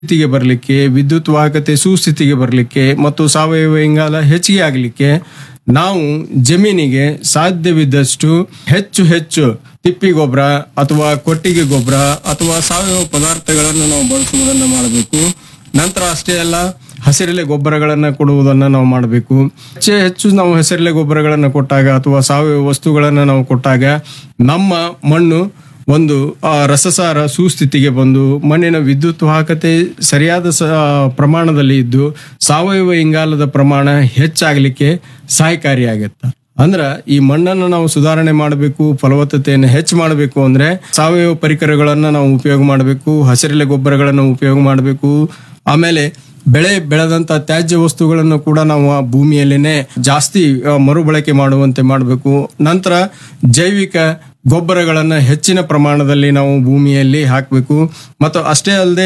ಸ್ಥಿತಿಗೆ ಬರಲಿಕ್ಕೆ ವಿದ್ಯುತ್ ವಾಹಕತೆ ಸುಸ್ಥಿತಿಗೆ ಬರಲಿಕ್ಕೆ ಮತ್ತು ಸಾವಯವ ಇಂಗಾಲ ಹೆಚ್ಚಿಗೆ ಆಗಲಿಕ್ಕೆ ನಾವು ಜಮೀನಿಗೆ ಸಾಧ್ಯವಿದ್ದಷ್ಟು ಹೆಚ್ಚು ಹೆಚ್ಚು ತಿಪ್ಪಿ ಗೊಬ್ಬರ ಅಥವಾ ಕೊಟ್ಟಿಗೆ ಗೊಬ್ಬರ ಅಥವಾ ಸಾವಯವ ಪದಾರ್ಥಗಳನ್ನು ನಾವು ಬಳಸುವುದನ್ನು ಮಾಡಬೇಕು ನಂತರ ಅಷ್ಟೇ ಅಲ್ಲ ಹಸಿರೆಲೆ ಗೊಬ್ಬರಗಳನ್ನು ಕೊಡುವುದನ್ನು ನಾವು ಮಾಡಬೇಕು ಹೆಚ್ಚು ಹೆಚ್ಚು ನಾವು ಹಸಿರೆಲೆ ಗೊಬ್ಬರಗಳನ್ನು ಕೊಟ್ಟಾಗ ಅಥವಾ ಸಾವಯವ ವಸ್ತುಗಳನ್ನು ನಾವು ಕೊಟ್ಟಾಗ ನಮ್ಮ ಮಣ್ಣು ಒಂದು ಆ, ರಸಸಾರ ಸುಸ್ಥಿತಿಗೆ ಬಂದು ಮಣ್ಣಿನ ವಿದ್ಯುತ್ ವಾಹಕತೆ ಸರಿಯಾದ ಸ ಪ್ರಮಾಣದಲ್ಲಿ ಇದ್ದು ಸಾವಯವ ಇಂಗಾಲದ ಪ್ರಮಾಣ ಹೆಚ್ಚಾಗಲಿಕ್ಕೆ ಸಹಾಯಕಾರಿಯಾಗುತ್ತೆ ಅಂದ್ರ ಈ ಮಣ್ಣನ್ನು ನಾವು ಸುಧಾರಣೆ ಮಾಡಬೇಕು ಫಲವತ್ತತೆಯನ್ನು ಹೆಚ್ಚು ಮಾಡಬೇಕು ಅಂದ್ರೆ ಸಾವಯವ ಪರಿಕರಗಳನ್ನ ನಾವು ಉಪಯೋಗ ಮಾಡಬೇಕು ಹಸಿರೆಲೆ ಗೊಬ್ಬರಗಳನ್ನು ಉಪಯೋಗ ಮಾಡಬೇಕು ಆಮೇಲೆ ಬೆಳೆ ಬೆಳೆದಂತ ತ್ಯಾಜ್ಯ ವಸ್ತುಗಳನ್ನು ಕೂಡ ನಾವು ಆ ಭೂಮಿಯಲ್ಲೇನೆ ಜಾಸ್ತಿ ಆ, ಮರುಬಳಕೆ ಮಾಡುವಂತೆ ಮಾಡಬೇಕು ನಂತರ ಜೈವಿಕ ಗೊಬ್ಬರಗಳನ್ನು ಹೆಚ್ಚಿನ ಪ್ರಮಾಣದಲ್ಲಿ ನಾವು ಭೂಮಿಯಲ್ಲಿ ಹಾಕಬೇಕು ಮತ್ತು ಅಷ್ಟೇ ಅಲ್ಲದೆ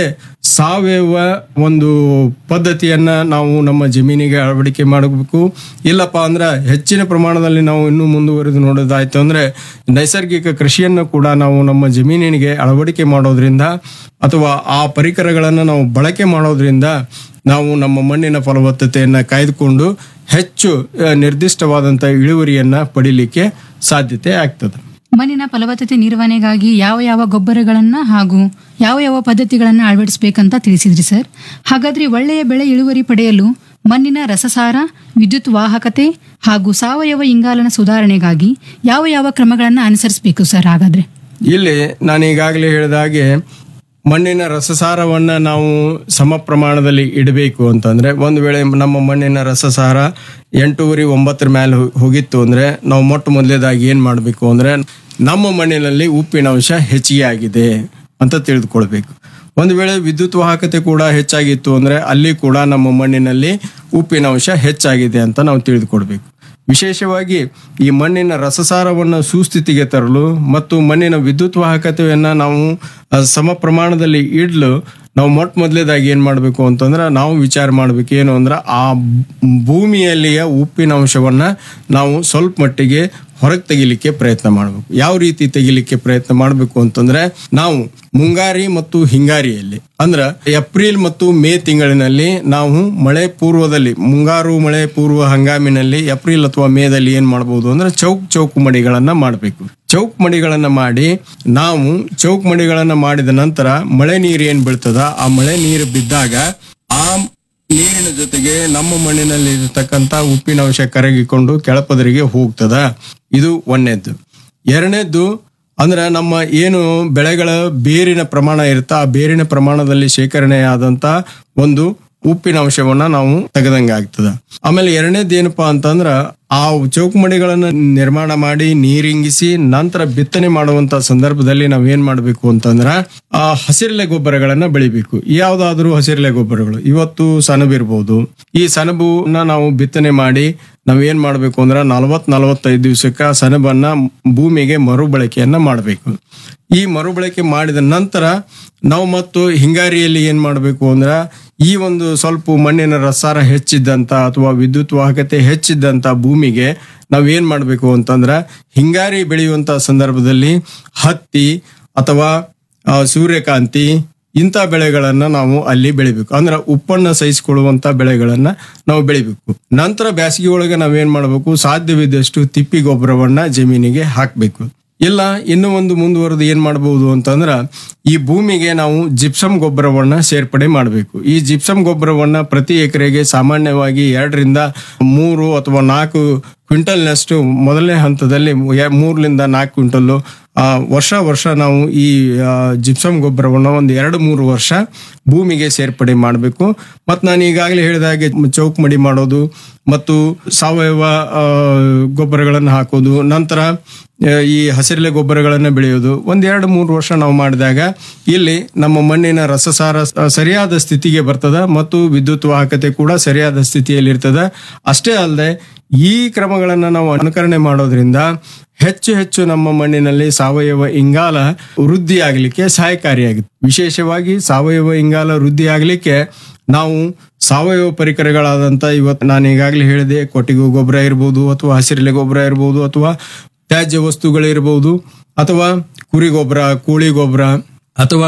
ಸಾವಯವ ಒಂದು ಪದ್ಧತಿಯನ್ನ ನಾವು ನಮ್ಮ ಜಮೀನಿಗೆ ಅಳವಡಿಕೆ ಮಾಡಬೇಕು ಇಲ್ಲಪ್ಪ ಅಂದ್ರೆ ಹೆಚ್ಚಿನ ಪ್ರಮಾಣದಲ್ಲಿ ನಾವು ಇನ್ನೂ ಮುಂದುವರೆದು ನೋಡೋದಾಯ್ತು ಅಂದ್ರೆ ನೈಸರ್ಗಿಕ ಕೃಷಿಯನ್ನು ಕೂಡ ನಾವು ನಮ್ಮ ಜಮೀನಿಗೆ ಅಳವಡಿಕೆ ಮಾಡೋದ್ರಿಂದ ಅಥವಾ ಆ ಪರಿಕರಗಳನ್ನು ನಾವು ಬಳಕೆ ಮಾಡೋದ್ರಿಂದ ನಾವು ನಮ್ಮ ಮಣ್ಣಿನ ಫಲವತ್ತತೆಯನ್ನು ಕಾಯ್ದುಕೊಂಡು ಹೆಚ್ಚು ಆ, ನಿರ್ದಿಷ್ಟವಾದಂಥ ಇಳುವರಿಯನ್ನ ಪಡಿಲಿಕ್ಕೆ ಸಾಧ್ಯತೆ ಆಗ್ತದೆ ಮಣ್ಣಿನ ಫಲವತ್ತತೆ ನಿರ್ವಹಣೆಗಾಗಿ ಯಾವ ಯಾವ ಗೊಬ್ಬರಗಳನ್ನ ಹಾಗೂ ಯಾವ ಯಾವ ಪದ್ಧತಿಗಳನ್ನ ಅಳವಡಿಸಬೇಕಂತ ತಿಳಿಸಿದ್ರಿ ಸರ್ ಹಾಗಾದ್ರೆ ಒಳ್ಳೆಯ ಬೆಳೆ ಇಳುವರಿ ಪಡೆಯಲು ಮಣ್ಣಿನ ರಸಸಾರ ವಿದ್ಯುತ್ ವಾಹಕತೆ ಹಾಗೂ ಸಾವಯವ ಇಂಗಾಲನ ಸುಧಾರಣೆಗಾಗಿ ಯಾವ ಯಾವ ಕ್ರಮಗಳನ್ನ ಅನುಸರಿಸಬೇಕು ಸರ್ ಹಾಗಾದ್ರೆ ಇಲ್ಲಿ ನಾನು ಈಗಾಗಲೇ ಹೇಳಿದ ಹಾಗೆ ಮಣ್ಣಿನ ರಸಸಾರವನ್ನ ನಾವು ಸಮ ಪ್ರಮಾಣದಲ್ಲಿ ಇಡಬೇಕು ಅಂತಂದ್ರೆ ಒಂದು ವೇಳೆ ನಮ್ಮ ಮಣ್ಣಿನ ರಸಸಾರ ಎಂಟೂವರೆ ಒಂಬತ್ತರ ಮೇಲೆ ಹೋ- ಹೋಗಿತ್ತು ಅಂದ್ರೆ ನಾವು ಮೊಟ್ಟ ಮೊದಲೇದಾಗಿ ಏನ್ ಮಾಡಬೇಕು ಅಂದ್ರೆ ನಮ್ಮ ಮಣ್ಣಿನಲ್ಲಿ ಉಪ್ಪಿನ ಅಂಶ ಹೆಚ್ಚಿಗೆ ಆಗಿದೆ ಅಂತ ತಿಳಿದುಕೊಳ್ಬೇಕು ಒಂದು ವೇಳೆ ವಿದ್ಯುತ್ ವಾಹಕತೆ ಕೂಡ ಹೆಚ್ಚಾಗಿತ್ತು ಅಂದ್ರೆ ಅಲ್ಲಿ ಕೂಡ ನಮ್ಮ ಮಣ್ಣಿನಲ್ಲಿ ಉಪ್ಪಿನ ಅಂಶ ಹೆಚ್ಚಾಗಿದೆ ಅಂತ ನಾವು ತಿಳಿದುಕೊಳ್ಬೇಕು ವಿಶೇಷವಾಗಿ ಈ ಮಣ್ಣಿನ ರಸಸಾರವನ್ನು ಸುಸ್ಥಿತಿಗೆ ತರಲು ಮತ್ತು ಮಣ್ಣಿನ ವಿದ್ಯುತ್ ವಾಹಕತೆಯನ್ನ ನಾವು ಆ, ಸಮ ಪ್ರಮಾಣದಲ್ಲಿ ಇಡಲು ನಾವು ಮೊಟ್ಟ ಮೊದಲೇದಾಗಿ ಏನ್ ಮಾಡಬೇಕು ಅಂತಂದ್ರೆ ನಾವು ವಿಚಾರ ಮಾಡ್ಬೇಕು ಏನು ಅಂದ್ರೆ ಆ ಭೂಮಿಯಲ್ಲಿಯ ಉಪ್ಪಿನ ಅಂಶವನ್ನ ನಾವು ಸ್ವಲ್ಪ ಮಟ್ಟಿಗೆ ಹೊರಗೆ ತೆಗಿಲಿಕ್ಕೆ ಪ್ರಯತ್ನ ಮಾಡಬೇಕು ಯಾವ ರೀತಿ ತೆಗಿಲಿಕ್ಕೆ ಪ್ರಯತ್ನ ಮಾಡಬೇಕು ಅಂತಂದ್ರೆ ನಾವು ಮುಂಗಾರಿ ಮತ್ತು ಹಿಂಗಾರಿಯಲ್ಲಿ ಅಂದ್ರ ಏಪ್ರಿಲ್ ಮತ್ತು ಮೇ ತಿಂಗಳಿನಲ್ಲಿ ನಾವು ಮಳೆ ಪೂರ್ವದಲ್ಲಿ ಮುಂಗಾರು ಮಳೆ ಪೂರ್ವ ಹಂಗಾಮಿನಲ್ಲಿ ಏಪ್ರಿಲ್ ಅಥವಾ ಮೇದಲ್ಲಿ ಏನ್ ಮಾಡಬಹುದು ಅಂದ್ರೆ ಚೌಕ್ ಚೌಕ್ ಮಡಿಗಳನ್ನ ಮಾಡಬೇಕು ಚೌಕ್ ಮಡಿಗಳನ್ನ ಮಾಡಿ ನಾವು ಚೌಕ್ ಮಡಿಗಳನ್ನ ಮಾಡಿದ ನಂತರ ಮಳೆ ನೀರು ಏನ್ ಬೀಳ್ತದ ಆ ಮಳೆ ನೀರು ಬಿದ್ದಾಗ ಆ ನೀರಿನ ಜೊತೆಗೆ ನಮ್ಮ ಮಣ್ಣಿನಲ್ಲಿ ಇರತಕ್ಕಂತ ಉಪ್ಪಿನ ಅಂಶ ಕರಗಿಕೊಂಡು ಕೆಳಪದರಿಗೆ ಹೋಗ್ತದ ಇದು ಒಂದನೇದ್ದು ಎರಡನೇದ್ದು ಅಂದ್ರೆ ನಮ್ಮ ಏನು ಬೆಳೆಗಳ ಬೇರಿನ ಪ್ರಮಾಣ ಇರುತ್ತಾ ಆ ಬೇರಿನ ಪ್ರಮಾಣದಲ್ಲಿ ಶೇಖರಣೆ ಆದಂತ ಒಂದು ಉಪ್ಪಿನ ಅಂಶವನ್ನ ನಾವು ತೆಗೆದಂಗೆ ಆಗ್ತದ ಆಮೇಲೆ ಎರಡನೇದು ಏನಪ್ಪಾ ಅಂತಂದ್ರ ಆ ಚೌಕಮಡಿಗಳನ್ನ ನಿರ್ಮಾಣ ಮಾಡಿ ನೀರಿಂಗಿಸಿ ನಂತರ ಬಿತ್ತನೆ ಮಾಡುವಂತ ಸಂದರ್ಭದಲ್ಲಿ ನಾವ್ ಏನ್ ಮಾಡ್ಬೇಕು ಅಂತಂದ್ರ ಆ ಹಸಿರೆಲೆ ಗೊಬ್ಬರಗಳನ್ನ ಬೆಳಿಬೇಕು ಯಾವ್ದಾದ್ರೂ ಹಸಿರೆಲೆ ಗೊಬ್ಬರಗಳು ಇವತ್ತು ಸೆಣಬಿರ್ಬೋದು ಈ ಸೆಣಬುನ ನಾವು ಬಿತ್ತನೆ ಮಾಡಿ ನಾವ್ ಏನ್ ಮಾಡ್ಬೇಕು ಅಂದ್ರ ನಲವತ್ ನಲವತ್ತೈದು ದಿವಸಕ್ಕ ಆ ಸೆಣಬನ್ನ ಭೂಮಿಗೆ ಮರುಬಳಕೆಯನ್ನ ಮಾಡಬೇಕು ಈ ಮರುಬಳಕೆ ಮಾಡಿದ ನಂತರ ನಾವು ಮತ್ತು ಹಿಂಗಾರಿಯಲ್ಲಿ ಏನ್ ಮಾಡಬೇಕು ಅಂದ್ರ ಈ ಒಂದು ಸ್ವಲ್ಪ ಮಣ್ಣಿನ ರಸಾರ ಹೆಚ್ಚಿದ್ದಂತ ಅಥವಾ ವಿದ್ಯುತ್ ವಾಹಕತೆ ಹೆಚ್ಚಿದ್ದಂತ ಭೂಮಿಗೆ ನಾವ್ ಏನ್ ಮಾಡ್ಬೇಕು ಅಂತಂದ್ರ ಹಿಂಗಾರಿ ಬೆಳೆಯುವಂತ ಸಂದರ್ಭದಲ್ಲಿ ಹತ್ತಿ ಅಥವಾ ಆ, ಸೂರ್ಯಕಾಂತಿ ಇಂಥ ಬೆಳೆಗಳನ್ನ ನಾವು ಅಲ್ಲಿ ಬೆಳಿಬೇಕು ಅಂದ್ರೆ ಉಪ್ಪನ್ನ ಸಹಿಸಿಕೊಳ್ಳುವಂತ ಬೆಳೆಗಳನ್ನ ನಾವು ಬೆಳಿಬೇಕು ನಂತರ ಬೇಸಿಗೆ ಒಳಗೆ ನಾವೇನ್ ಮಾಡಬೇಕು ಸಾಧ್ಯವಿದ್ದಷ್ಟು ತಿಪ್ಪಿ ಗೊಬ್ಬರವನ್ನ ಜಮೀನಿಗೆ ಹಾಕ್ಬೇಕು ಇಲ್ಲ ಇನ್ನೂ ಒಂದು ಮುಂದುವರೆದು ಏನ್ ಮಾಡಬಹುದು ಅಂತಂದ್ರ ಈ ಭೂಮಿಗೆ ನಾವು ಜಿಪ್ಸಮ್ ಗೊಬ್ಬರವನ್ನ ಸೇರ್ಪಡೆ ಮಾಡಬೇಕು ಈ ಜಿಪ್ಸಮ್ ಗೊಬ್ಬರವನ್ನ ಪ್ರತಿ ಎಕರೆಗೆ ಸಾಮಾನ್ಯವಾಗಿ ಎರಡರಿಂದ ಮೂರು ಅಥವಾ ನಾಲ್ಕು ಕ್ವಿಂಟಲ್ನಷ್ಟು ಮೊದಲನೇ ಹಂತದಲ್ಲಿ ಎ- ಮೂರರಿಂದ ನಾಲ್ಕು ಕ್ವಿಂಟಲ್ಲು ಆ, ವರ್ಷ ವರ್ಷ ನಾವು ಈ ಆ, ಜಿಪ್ಸಮ್ ಗೊಬ್ಬರವನ್ನು ಒಂದು ಎರಡು ಮೂರು ವರ್ಷ ಭೂಮಿಗೆ ಸೇರ್ಪಡೆ ಮಾಡಬೇಕು ಮತ್ತು ನಾನು ಈಗಾಗಲೇ ಹೇಳಿದ ಹಾಗೆ ಚೌಕ್ ಮಡಿ ಮಾಡೋದು ಮತ್ತು ಸಾವಯವ ಆ, ಗೊಬ್ಬರಗಳನ್ನು ಹಾಕೋದು ನಂತರ ಆ, ಈ ಹಸಿರೆಲೆ ಗೊಬ್ಬರಗಳನ್ನು ಬೆಳೆಯೋದು ಒಂದ್ ಎರಡು ಮೂರು ವರ್ಷ ನಾವು ಮಾಡಿದಾಗ ಇಲ್ಲಿ ನಮ್ಮ ಮಣ್ಣಿನ ರಸಸಾರ ಸ- ಸರಿಯಾದ ಸ್ಥಿತಿಗೆ ಬರ್ತದ ಮತ್ತು ವಿದ್ಯುತ್ ವಾಹಕತೆ ಕೂಡ ಸರಿಯಾದ ಸ್ಥಿತಿಯಲ್ಲಿ ಇರ್ತದ ಅಷ್ಟೇ ಅಲ್ಲದೆ ಈ ಕ್ರಮಗಳನ್ನು ನಾವು ಅನುಕರಣೆ ಮಾಡೋದ್ರಿಂದ ಹೆಚ್ಚು ಹೆಚ್ಚು ನಮ್ಮ ಮಣ್ಣಿನಲ್ಲಿ ಸಾವಯವ ಇಂಗಾಲ ವೃದ್ಧಿ ಆಗಲಿಕ್ಕೆ ಸಹಾಯಕಾರಿಯಾಗಿದೆ ವಿಶೇಷವಾಗಿ ಸಾವಯವ ಇಂಗಾಲ ವೃದ್ಧಿ ಆಗಲಿಕ್ಕೆ ನಾವು ಸಾವಯವ ಪರಿಕರಗಳಾದಂತ ಇವತ್ತು ನಾನು ಈಗಾಗಲೇ ಹೇಳಿದೆ ಕೊಟ್ಟಿಗೆ ಗೊಬ್ಬರ ಇರ್ಬೋದು ಅಥವಾ ಹಸಿರೆಲೆ ಗೊಬ್ಬರ ಇರ್ಬೋದು ಅಥವಾ ತ್ಯಾಜ್ಯ ವಸ್ತುಗಳಿರ್ಬೋದು ಅಥವಾ ಕುರಿ ಗೊಬ್ಬರ ಕೋಳಿ ಗೊಬ್ಬರ ಅಥವಾ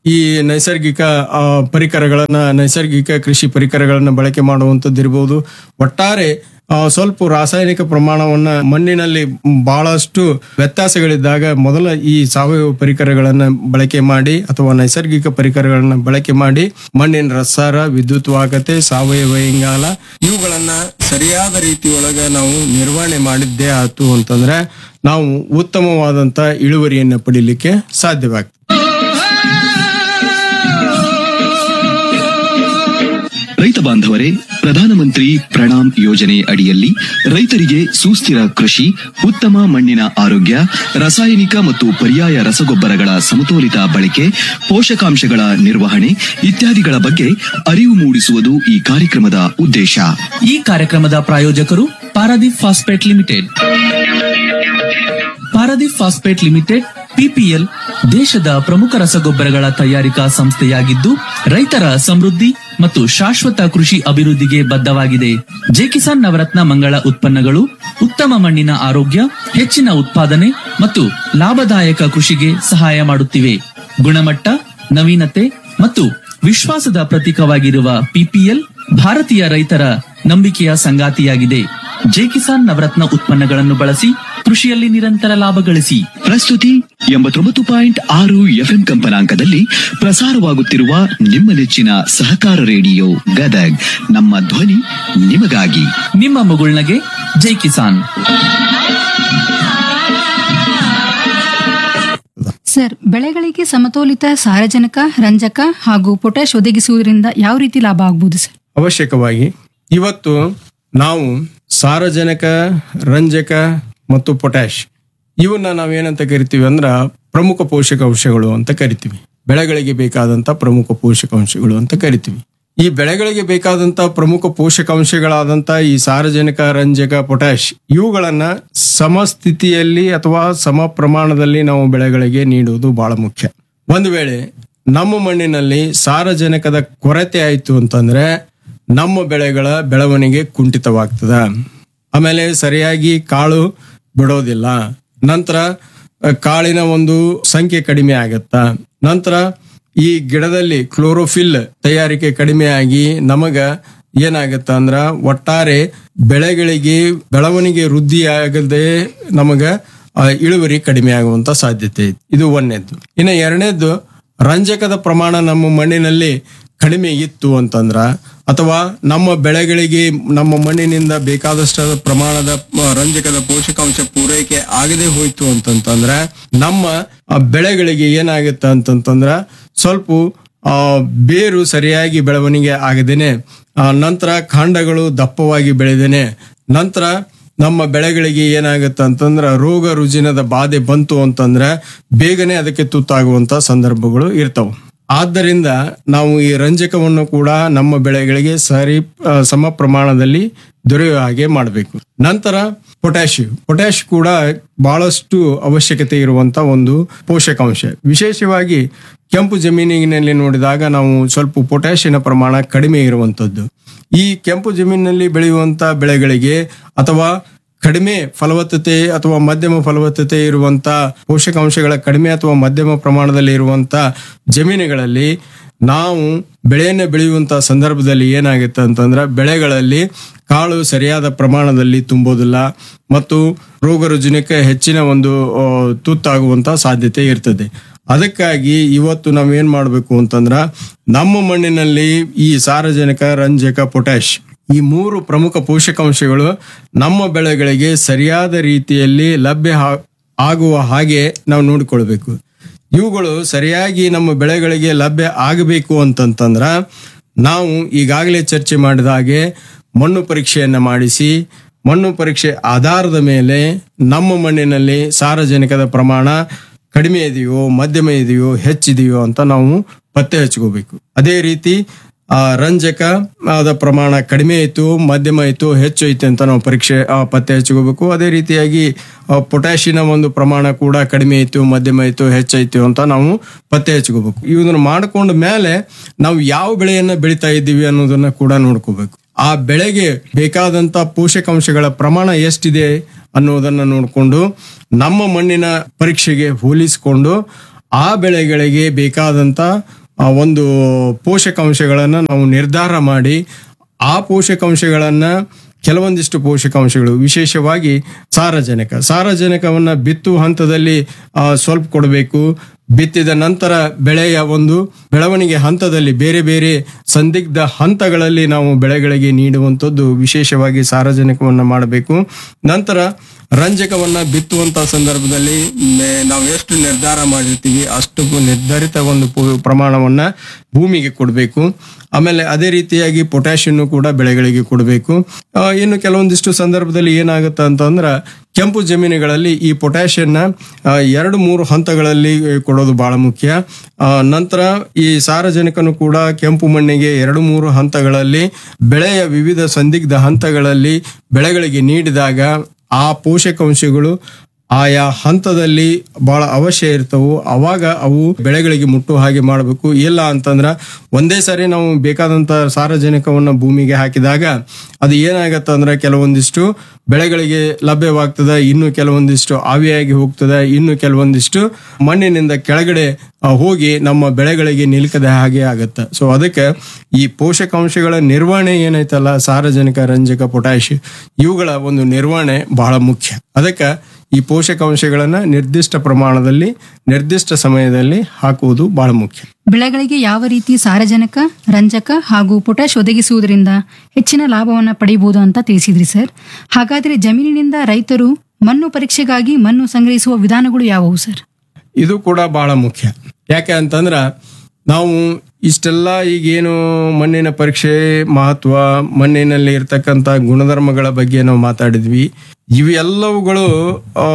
ಈ ನೈಸರ್ಗಿಕ ಆ, ಪರಿಕರಗಳನ್ನ ನೈಸರ್ಗಿಕ ಕೃಷಿ ಪರಿಕರಗಳನ್ನ ಬಳಕೆ ಮಾಡುವಂಥದ್ದಿರ್ಬೋದು ಒಟ್ಟಾರೆ ಆ, ಸ್ವಲ್ಪ ರಾಸಾಯನಿಕ ಪ್ರಮಾಣವನ್ನ ಮಣ್ಣಿನಲ್ಲಿ ಬಹಳಷ್ಟು ವ್ಯತ್ಯಾಸಗಳಿದ್ದಾಗ ಮೊದಲ ಈ ಸಾವಯವ ಪರಿಕರಗಳನ್ನ ಬಳಕೆ ಮಾಡಿ ಅಥವಾ ನೈಸರ್ಗಿಕ ಪರಿಕರಗಳನ್ನ ಬಳಕೆ ಮಾಡಿ ಮಣ್ಣಿನ ರಸಾರ ವಿದ್ಯುತ್ ವಾಹಕತೆ ಸಾವಯವ ಇಂಗಾಲ ಇವುಗಳನ್ನ ಸರಿಯಾದ ರೀತಿಯೊಳಗ ನಾವು ನಿರ್ವಹಣೆ ಮಾಡಿದ್ದೇ ಆಯ್ತು ಅಂತಂದ್ರೆ ನಾವು ಉತ್ತಮವಾದಂತ ಇಳುವರಿಯನ್ನ ಪಡಿಲಿಕ್ಕೆ ಸಾಧ್ಯವಾಗ್ತದೆ ರೈತ ಬಾಂಧವರೇ ಪ್ರಧಾನಮಂತ್ರಿ ಪ್ರಣಾಮ್ ಯೋಜನೆ ಅಡಿಯಲ್ಲಿ ರೈತರಿಗೆ ಸುಸ್ಥಿರ ಕೃಷಿ ಉತ್ತಮ ಮಣ್ಣಿನ ಆರೋಗ್ಯ ರಾಸಾಯನಿಕ ಮತ್ತು ಪರ್ಯಾಯ ರಸಗೊಬ್ಬರಗಳ ಸಮತೋಲಿತ ಬಳಕೆ ಪೋಷಕಾಂಶಗಳ ನಿರ್ವಹಣೆ ಇತ್ಯಾದಿಗಳ ಬಗ್ಗೆ ಅರಿವು ಮೂಡಿಸುವುದು ಈ ಕಾರ್ಯಕ್ರಮದ ಉದ್ದೇಶ ಈ ಕಾರ್ಯಕ್ರಮದ ಪ್ರಾಯೋಜಕರು Paradeep phosphate limited Paradeep phosphate limited PPL ದೇಶದ ಪ್ರಮುಖ ರಸಗೊಬ್ಬರಗಳ ತಯಾರಿಕಾ ಸಂಸ್ಥೆಯಾಗಿದ್ದು ರೈತರ ಸಮೃದ್ಧಿ ಮತ್ತು ಶಾಶ್ವತ ಕೃಷಿ ಅಭಿವೃದ್ಧಿಗೆ ಬದ್ಧವಾಗಿದೆ ಜೆಕಿಸಾನ್ ನವರತ್ನ ಮಂಗಳ ಉತ್ಪನ್ನಗಳು ಉತ್ತಮ ಮಣ್ಣಿನ ಆರೋಗ್ಯ ಹೆಚ್ಚಿನ ಉತ್ಪಾದನೆ ಮತ್ತು ಲಾಭದಾಯಕ ಕೃಷಿಗೆ ಸಹಾಯ ಮಾಡುತ್ತಿವೆ ಗುಣಮಟ್ಟ ನವೀನತೆ ಮತ್ತು ವಿಶ್ವಾಸದ ಪ್ರತೀಕವಾಗಿರುವ ಪಿಪಿಎಲ್ ಭಾರತೀಯ ರೈತರ ನಂಬಿಕೆಯ ಸಂಗಾತಿಯಾಗಿದೆ ಜೆಕಿಸಾನ್ ನವರತ್ನ ಉತ್ಪನ್ನಗಳನ್ನು ಬಳಸಿ ಕೃಷಿಯಲ್ಲಿ ನಿರಂತರ ಲಾಭ ಗಳಿಸಿ ಪ್ರಸ್ತುತಿ ಎಂಬತ್ತೊಂಬತ್ತು ಪಾಯಿಂಟ್ ಆರು ಎಫ್ಎಂ ಕಂಪನಾಂಕದಲ್ಲಿ ಪ್ರಸಾರವಾಗುತ್ತಿರುವ ನಿಮ್ಮ ನೆಚ್ಚಿನ ಸಹಕಾರ ರೇಡಿಯೋ ಗದಗ್ ನಮ್ಮ ಧ್ವನಿ ನಿಮಗಾಗಿ ನಿಮ್ಮ ಮುಗುಳ್ನಗೆ ಜೈ ಕಿಸಾನ್ ಸರ್ ಬೆಳೆಗಳಿಗೆ ಸಮತೋಲಿತ ಸಾರಜನಕ ರಂಜಕ ಹಾಗೂ ಪೊಟ್ಯಾಶ್ ಒದಗಿಸುವುದರಿಂದ ಯಾವ ರೀತಿ ಲಾಭ ಆಗ್ಬೋದು ಸರ್ ಅವಶ್ಯಕವಾಗಿ ಇವತ್ತು ನಾವು ಸಾರಜನಕ ರಂಜಕ ಮತ್ತು ಪೊಟ್ಯಾಶ್ ಇವನ್ನ ನಾವೇನಂತ ಕರಿತೀವಿ ಅಂದ್ರ ಪ್ರಮುಖ ಪೋಷಕಾಂಶಗಳು ಅಂತ ಕರಿತೀವಿ ಬೆಳೆಗಳಿಗೆ ಬೇಕಾದಂತ ಪ್ರಮುಖ ಪೋಷಕಾಂಶಗಳು ಅಂತ ಕರಿತೀವಿ ಈ ಬೆಳೆಗಳಿಗೆ ಬೇಕಾದಂತ ಪ್ರಮುಖ ಪೋಷಕಾಂಶಗಳಾದಂತ ಈ ಸಾರಜನಕ ರಂಜಕ ಪೊಟ್ಯಾಶ್ ಇವುಗಳನ್ನ ಸಮಸ್ಥಿತಿಯಲ್ಲಿ ಅಥವಾ ಸಮ ಪ್ರಮಾಣದಲ್ಲಿ ನಾವು ಬೆಳೆಗಳಿಗೆ ನೀಡುವುದು ಬಹಳ ಮುಖ್ಯ ಒಂದು ವೇಳೆ ನಮ್ಮ ಮಣ್ಣಿನಲ್ಲಿ ಸಾರಜನಕದ ಕೊರತೆ ಆಯಿತು ಅಂತಂದ್ರೆ ನಮ್ಮ ಬೆಳೆಗಳ ಬೆಳವಣಿಗೆ ಕುಂಠಿತವಾಗ್ತದ ಆಮೇಲೆ ಸರಿಯಾಗಿ ಕಾಳು ಬಿಡೋದಿಲ್ಲ ನಂತರ ಅ, ಕಾಳಿನ ಒಂದು ಸಂಖ್ಯೆ ಕಡಿಮೆ ಆಗತ್ತ ನಂತರ ಈ ಗಿಡದಲ್ಲಿ ಕ್ಲೋರೋಫಿಲ್ ತಯಾರಿಕೆ ಕಡಿಮೆ ಆಗಿ ನಮಗ ಏನಾಗತ್ತ ಅಂದ್ರ ಒಟ್ಟಾರೆ ಬೆಳೆಗಳಿಗೆ ಬೆಳವಣಿಗೆ ವೃದ್ಧಿ ಆಗದೆ ನಮಗ ಆ, ಇಳುವರಿ ಕಡಿಮೆ ಆಗುವಂತ ಸಾಧ್ಯತೆ ಇದೆ ಇದು ಒಂದನೇದ್ದು ಇನ್ನು ಎರಡನೇದ್ದು ರಂಜಕದ ಪ್ರಮಾಣ ನಮ್ಮ ಮಣ್ಣಿನಲ್ಲಿ ಕಡಿಮೆ ಇತ್ತು ಅಂತಂದ್ರ ಅಥವಾ ನಮ್ಮ ಬೆಳೆಗಳಿಗೆ ನಮ್ಮ ಮಣ್ಣಿನಿಂದ ಬೇಕಾದಷ್ಟು ಪ್ರಮಾಣದ ಆ, ರಂಜಕದ ಪೋಷಕಾಂಶ ಪೂರೈಕೆ ಆಗದೆ ಹೋಯ್ತು ಅಂತಂತಂದ್ರ ನಮ್ಮ ಆ, ಬೆಳೆಗಳಿಗೆ ಏನಾಗುತ್ತೆ ಅಂತಂತಂದ್ರ ಸ್ವಲ್ಪ ಆ, ಬೇರು ಸರಿಯಾಗಿ ಬೆಳವಣಿಗೆ ಆಗದೇನೆ ಆ, ನಂತರ ಕಾಂಡಗಳು ದಪ್ಪವಾಗಿ ಬೆಳೆದೇನೆ ನಂತರ ನಮ್ಮ ಬೆಳೆಗಳಿಗೆ ಏನಾಗುತ್ತೆ ಅಂತಂದ್ರ ರೋಗ ರುಜಿನದ ಬಾಧೆ ಬಂತು ಅಂತಂದ್ರೆ ಬೇಗನೆ ಅದಕ್ಕೆ ತುತ್ತಾಗುವಂತ ಸಂದರ್ಭಗಳು ಇರ್ತಾವ ಆದ್ದರಿಂದ ನಾವು ಈ ರಂಜಕವನ್ನು ಕೂಡ ನಮ್ಮ ಬೆಳೆಗಳಿಗೆ ಸರಿ ಆ, ಸಮ ಪ್ರಮಾಣದಲ್ಲಿ ದೊರೆಯುವ ಹಾಗೆ ಮಾಡಬೇಕು ನಂತರ ಪೊಟ್ಯಾಶ್ ಪೊಟ್ಯಾಶ್ ಕೂಡ ಬಹಳಷ್ಟು ಅವಶ್ಯಕತೆ ಇರುವಂತ ಒಂದು ಪೋಷಕಾಂಶ ವಿಶೇಷವಾಗಿ ಕೆಂಪು ಜಮೀನಿನಲ್ಲಿ ನೋಡಿದಾಗ ನಾವು ಸ್ವಲ್ಪ ಪೊಟ್ಯಾಶಿನ ಪ್ರಮಾಣ ಕಡಿಮೆ ಇರುವಂತದ್ದು ಈ ಕೆಂಪು ಜಮೀನಿನಲ್ಲಿ ಬೆಳೆಯುವಂತ ಬೆಳೆಗಳಿಗೆ ಅಥವಾ ಕಡಿಮೆ ಫಲವತ್ತತೆ ಅಥವಾ ಮಧ್ಯಮ ಫಲವತ್ತತೆ ಇರುವಂತ ಪೋಷಕಾಂಶಗಳ ಕಡಿಮೆ ಅಥವಾ ಮಧ್ಯಮ ಪ್ರಮಾಣದಲ್ಲಿ ಇರುವಂತ ಜಮೀನುಗಳಲ್ಲಿ ನಾವು ಬೆಳೆಯನ್ನು ಬೆಳೆಯುವಂತ ಸಂದರ್ಭದಲ್ಲಿ ಏನಾಗುತ್ತೆ ಅಂತಂದ್ರೆ ಬೆಳೆಗಳಲ್ಲಿ ಕಾಳು ಸರಿಯಾದ ಪ್ರಮಾಣದಲ್ಲಿ ತುಂಬೋದಿಲ್ಲ ಮತ್ತು ರೋಗ ರುಜಿನಕ್ಕೆ ಹೆಚ್ಚಿನ ಒಂದು ಆ, ತುತ್ತಾಗುವಂತ ಸಾಧ್ಯತೆ ಇರ್ತದೆ ಅದಕ್ಕಾಗಿ ಇವತ್ತು ನಾವು ಏನ್ ಮಾಡಬೇಕು ಅಂತಂದ್ರ ನಮ್ಮ ಮಣ್ಣಿನಲ್ಲಿ ಈ ಸಾರಜನಕ ರಂಜಕ ಪೊಟ್ಯಾಶ್ ಈ ಮೂರು ಪ್ರಮುಖ ಪೋಷಕಾಂಶಗಳು ನಮ್ಮ ಬೆಳೆಗಳಿಗೆ ಸರಿಯಾದ ರೀತಿಯಲ್ಲಿ ಲಭ್ಯ ಹಾ- ಆಗುವ ಹಾಗೆ ನಾವು ನೋಡಿಕೊಳ್ಬೇಕು ಇವುಗಳು ಸರಿಯಾಗಿ ನಮ್ಮ ಬೆಳೆಗಳಿಗೆ ಲಭ್ಯ ಆಗಬೇಕು ಅಂತಂತಂದ್ರ ನಾವು ಈಗಾಗಲೇ ಚರ್ಚೆ ಮಾಡಿದ ಹಾಗೆ ಮಣ್ಣು ಪರೀಕ್ಷೆಯನ್ನ ಮಾಡಿಸಿ ಮಣ್ಣು ಪರೀಕ್ಷೆ ಆಧಾರದ ಮೇಲೆ ನಮ್ಮ ಮಣ್ಣಿನಲ್ಲಿ ಸಾರಜನಕದ ಪ್ರಮಾಣ ಕಡಿಮೆ ಇದೆಯೋ ಮಧ್ಯಮ ಇದೆಯೋ ಹೆಚ್ಚಿದೆಯೋ ಅಂತ ನಾವು ಪತ್ತೆ ಹಚ್ಕೋಬೇಕು ಅದೇ ರೀತಿ ಆ ರಂಜಕ ಅದ ಪ್ರಮಾಣ ಕಡಿಮೆ ಆಯ್ತು ಮಧ್ಯಮ ಆಯ್ತು ಹೆಚ್ಚು ಐತೆ ಅಂತ ನಾವು ಪರೀಕ್ಷೆ ಆ, ಪತ್ತೆ ಹಚ್ಕೋಬೇಕು ಅದೇ ರೀತಿಯಾಗಿ ಆ, ಪೊಟ್ಯಾಷಿಯನ ಒಂದು ಪ್ರಮಾಣ ಕೂಡ ಕಡಿಮೆ ಆಯ್ತು ಮಧ್ಯಮ ಆಯ್ತು ಹೆಚ್ಚಾಯ್ತು ಅಂತ ನಾವು ಪತ್ತೆ ಹಚ್ಕೋಬೇಕು ಇದನ್ನ ಮಾಡ್ಕೊಂಡ ಮೇಲೆ ನಾವು ಯಾವ ಬೆಳೆಯನ್ನ ಬೆಳಿತಾ ಇದ್ದೀವಿ ಅನ್ನೋದನ್ನ ಕೂಡ ನೋಡ್ಕೋಬೇಕು ಆ ಬೆಳೆಗೆ ಬೇಕಾದಂತ ಪೋಷಕಾಂಶಗಳ ಪ್ರಮಾಣ ಎಷ್ಟಿದೆ ಅನ್ನೋದನ್ನ ನೋಡಿಕೊಂಡು ನಮ್ಮ ಮಣ್ಣಿನ ಪರೀಕ್ಷೆಗೆ ಹೋಲಿಸಿಕೊಂಡು ಆ ಬೆಳೆಗಳಿಗೆ ಬೇಕಾದಂತ ಆ, ಒಂದು ಪೋಷಕಾಂಶಗಳನ್ನು ನಾವು ನಿರ್ಧಾರ ಮಾಡಿ ಆ ಪೋಷಕಾಂಶಗಳನ್ನು ಕೆಲವೊಂದಿಷ್ಟು ಪೋಷಕಾಂಶಗಳು ವಿಶೇಷವಾಗಿ ಸಾರಜನಕ ಸಾರಜನಕವನ್ನು ಬಿತ್ತುವ ಹಂತದಲ್ಲಿ ಆ, ಸ್ವಲ್ಪ ಕೊಡಬೇಕು ಬಿತ್ತಿದ ನಂತರ ಬೆಳೆಯ ಒಂದು ಬೆಳವಣಿಗೆ ಹಂತದಲ್ಲಿ ಬೇರೆ ಬೇರೆ ಸಂದಿಗ್ಧ ಹಂತಗಳಲ್ಲಿ ನಾವು ಬೆಳೆಗಳಿಗೆ ನೀಡುವಂಥದ್ದು ವಿಶೇಷವಾಗಿ ಸಾರಜನಕವನ್ನು ಮಾಡಬೇಕು ನಂತರ ರಂಜಕವನ್ನ ಬಿತ್ತುವಂತ ಸಂದರ್ಭದಲ್ಲಿ ಮೆ- ನಾವು ಎಷ್ಟು ನಿರ್ಧಾರ ಮಾಡಿರ್ತೀವಿ ಅಷ್ಟು ನಿರ್ಧರಿತ ಒಂದು ಪು- ಪ್ರಮಾಣವನ್ನ ಭೂಮಿಗೆ ಕೊಡಬೇಕು ಆಮೇಲೆ ಅದೇ ರೀತಿಯಾಗಿ ಪೊಟ್ಯಾಷಿಯನ್ನು ಕೂಡ ಬೆಳೆಗಳಿಗೆ ಕೊಡಬೇಕು ಆ, ಇನ್ನು ಕೆಲವೊಂದಿಷ್ಟು ಸಂದರ್ಭದಲ್ಲಿ ಏನಾಗುತ್ತೆ ಅಂತಂದ್ರೆ ಕೆಂಪು ಜಮೀನುಗಳಲ್ಲಿ ಈ ಪೊಟ್ಯಾಷಿಯನ್ನ ಆ, ಎರಡು ಮೂರು ಹಂತಗಳಲ್ಲಿ ಕೊಡೋದು ಬಹಳ ಮುಖ್ಯ ಆ, ನಂತರ ಈ ಸಾರಜನಕನು ಕೂಡ ಕೆಂಪು ಮಣ್ಣಿಗೆ ಎರಡು ಮೂರು ಹಂತಗಳಲ್ಲಿ ಬೆಳೆಯ ವಿವಿಧ ಸಂದಿಗ್ಧ ಹಂತಗಳಲ್ಲಿ ಬೆಳೆಗಳಿಗೆ ನೀಡಿದಾಗ ಆ ಪೋಷಕಾಂಶಗಳು ಆಯಾ ಹಂತದಲ್ಲಿ ಬಹಳ ಅವಶ್ಯ ಇರ್ತವು ಅವಾಗ ಅವು ಬೆಳೆಗಳಿಗೆ ಮುಟ್ಟುವ ಹಾಗೆ ಮಾಡಬೇಕು ಇಲ್ಲ ಅಂತಂದ್ರ ಒಂದೇ ಸಾರಿ ನಾವು ಬೇಕಾದಂತ ಸಾರಜನಕವನ್ನ ಭೂಮಿಗೆ ಹಾಕಿದಾಗ ಅದು ಏನಾಗತ್ತೆ ಅಂದ್ರೆ ಕೆಲವೊಂದಿಷ್ಟು ಬೆಳೆಗಳಿಗೆ ಲಭ್ಯವಾಗ್ತದೆ ಇನ್ನು ಕೆಲವೊಂದಿಷ್ಟು ಆವಿಯಾಗಿ ಹೋಗ್ತದೆ ಇನ್ನು ಕೆಲವೊಂದಿಷ್ಟು ಮಣ್ಣಿನಿಂದ ಕೆಳಗಡೆ ಆ, ಹೋಗಿ ನಮ್ಮ ಬೆಳೆಗಳಿಗೆ ನಿಲ್ಕದ ಹಾಗೆ ಆಗತ್ತೆ ಸೊ ಅದಕ್ಕೆ ಈ ಪೋಷಕಾಂಶಗಳ ನಿರ್ವಹಣೆ ಏನೈತಲ್ಲ ಸಾರಜನಕ ರಂಜಕ ಪೊಟ್ಯಾಶ್ ಇವುಗಳ ಒಂದು ನಿರ್ವಹಣೆ ಬಹಳ ಮುಖ್ಯ ಅದಕ್ಕೆ ಈ ಪೋಷಕಾಂಶಗಳನ್ನ ನಿರ್ದಿಷ್ಟ ಪ್ರಮಾಣದಲ್ಲಿ ನಿರ್ದಿಷ್ಟ ಸಮಯದಲ್ಲಿ ಹಾಕುವುದು ಬಹಳ ಮುಖ್ಯ ಬೆಳೆಗಳಿಗೆ ಯಾವ ರೀತಿ ಸಾರಜನಕ ರಂಜಕ ಹಾಗೂ ಪೊಟ್ಯಾಶ್ ಒದಗಿಸುವುದರಿಂದ ಹೆಚ್ಚಿನ ಲಾಭವನ್ನು ಪಡೆಯಬಹುದು ಅಂತ ತಿಳಿಸಿದ್ರಿ ಸರ್ ಹಾಗಾದ್ರೆ ಜಮೀನಿನಿಂದ ರೈತರು ಮಣ್ಣು ಪರೀಕ್ಷೆಗಾಗಿ ಮಣ್ಣು ಸಂಗ್ರಹಿಸುವ ವಿಧಾನಗಳು ಯಾವುವು ಸರ್ ಇದು ಕೂಡ ಬಹಳ ಮುಖ್ಯ ಯಾಕೆ ಅಂತಂದ್ರ ನಾವು ಇಷ್ಟೆಲ್ಲ ಈಗೇನು ಮಣ್ಣಿನ ಪರೀಕ್ಷೆ ಮಹತ್ವ ಮಣ್ಣಿನಲ್ಲಿ ಇರ್ತಕ್ಕಂಥ ಗುಣಧರ್ಮಗಳ ಬಗ್ಗೆ ನಾವು ಮಾತಾಡಿದ್ವಿ ಇವೆಲ್ಲವುಗಳು ಆ,